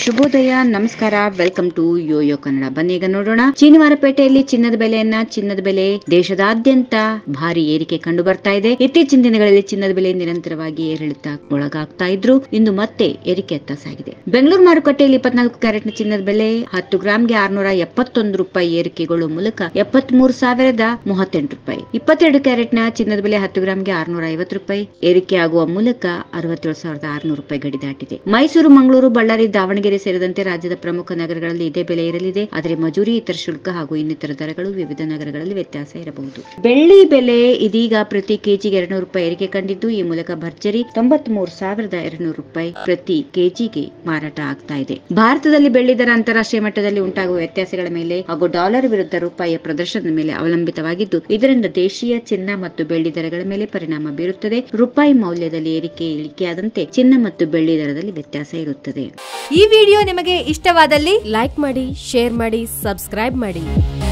ಶುಭೋದಯ ನಮಸ್ಕಾರ welcome to Yoyo Kannada ಬನ್ನಿ ಈಗ ನೋಡೋಣ ಚೀನಿವಾರಪೇಟೆಯಲ್ಲಿ ಚಿನ್ನದ ಬೆಲೆಯನ್ನ ಚಿನ್ನದ ಬೆಲೆ ದೇಶದಾದ್ಯಂತ ಭಾರಿ ಏರಿಕೆ ಕಂಡು ಬರ್ತಾ ಇದೆ ಇತ್ತೀಚಿನ ದಿನಗಳಲ್ಲಿ ಚಿನ್ನದ ಬೆಲೆ ನಿರಂತರವಾಗಿ ಏರಿಳಿತ ಒಳಗಾಗ್ತಾ ಇದ್ರು ಇಂದು ಮತ್ತೆ ಏರಿಕೆಯತ್ತ ಸಾಗಿದೆ ಬೆಂಗಳೂರು ಮಾರುಕಟ್ಟೆಯಲ್ಲಿ ಇಪ್ಪತ್ನಾಲ್ಕು ಕ್ಯಾರೆಟ್ನ ಚಿನ್ನದ ಬೆಲೆ ಹತ್ತು ಗ್ರಾಂಗೆ ಆರ್ನೂರ ಎಪ್ಪತ್ತೊಂದು ರೂಪಾಯಿ ಏರಿಕೆಗೊಳ್ಳುವ ಮೂಲಕ ಎಪ್ಪತ್ಮೂರು ಸಾವಿರದ ಮೂವತ್ತೆಂಟು ರೂಪಾಯಿ ಇಪ್ಪತ್ತೆರಡು ಕ್ಯಾರೆಟ್ನ ಚಿನ್ನದ ಬೆಲೆ ಹತ್ತು ಗ್ರಾಂಗೆ ಆರ್ನೂರ ಐವತ್ತು ರೂಪಾಯಿ ಏರಿಕೆಯಾಗುವ ಮೂಲಕ ಅರವತ್ತೇಳು ಸಾವಿರದ ಆರುನೂರು ರೂಪಾಯಿ ಗಡಿ ದಾಟಿದೆ ಮೈಸೂರು ಮಂಗಳೂರು ಬಳ್ಳಾರಿ ದಾವಣಗೆರೆ ಸೇರಿದಂತೆ ರಾಜ್ಯದ ಪ್ರಮುಖ ನಗರಗಳಲ್ಲಿ ಇದೇ ಬೆಲೆ ಇರಲಿದೆ ಆದರೆ ಮಜೂರಿ ಇತರ ಶುಲ್ಕ ಹಾಗೂ ಇನ್ನಿತರ ದರಗಳು ವಿವಿಧ ನಗರಗಳಲ್ಲಿ ವ್ಯತ್ಯಾಸ ಇರಬಹುದು ಬೆಳ್ಳಿ ಬೆಲೆ ಇದೀಗ ಪ್ರತಿ ಕೆಜಿಗೆ ಎರಡ್ನೂರು ರೂಪಾಯಿ ಏರಿಕೆ ಕಂಡಿದ್ದು ಈ ಮೂಲಕ ಭರ್ಜರಿ ತೊಂಬತ್ಮೂರು ಸಾವಿರದ ಎರಡ್ನೂರು ರೂಪಾಯಿ ಪ್ರತಿ ಕೆಜಿಗೆ ಮಾರಾಟ ಆಗ್ತಾ ಇದೆ ಭಾರತದಲ್ಲಿ ಬೆಳ್ಳಿ ದರ ಅಂತಾರಾಷ್ಟ್ರೀಯ ಮಟ್ಟದಲ್ಲಿ ಉಂಟಾಗುವ ವ್ಯತ್ಯಾಸಗಳ ಮೇಲೆ ಹಾಗೂ ಡಾಲರ್ ವಿರುದ್ಧ ರೂಪಾಯಿಯ ಪ್ರದರ್ಶನದ ಮೇಲೆ ಅವಲಂಬಿತವಾಗಿದ್ದು ಇದರಿಂದ ದೇಶೀಯ ಚಿನ್ನ ಮತ್ತು ಬೆಳ್ಳಿ ದರಗಳ ಮೇಲೆ ಪರಿಣಾಮ ಬೀರುತ್ತದೆ ರೂಪಾಯಿ ಮೌಲ್ಯದಲ್ಲಿ ಏರಿಕೆ ಇಳಿಕೆಯಾದಂತೆ ಚಿನ್ನ ಮತ್ತು ಬೆಳ್ಳಿ ದರದಲ್ಲಿ ವ್ಯತ್ಯಾಸ ಇರುತ್ತದೆ ಈ ವಿಡಿಯೋ ನಿಮಗೆ ಇಷ್ಟವಾದಲ್ಲಿ ಲೈಕ್ ಮಾಡಿ ಶೇರ್ ಮಾಡಿ ಸಬ್ಸ್ಕ್ರೈಬ್ ಮಾಡಿ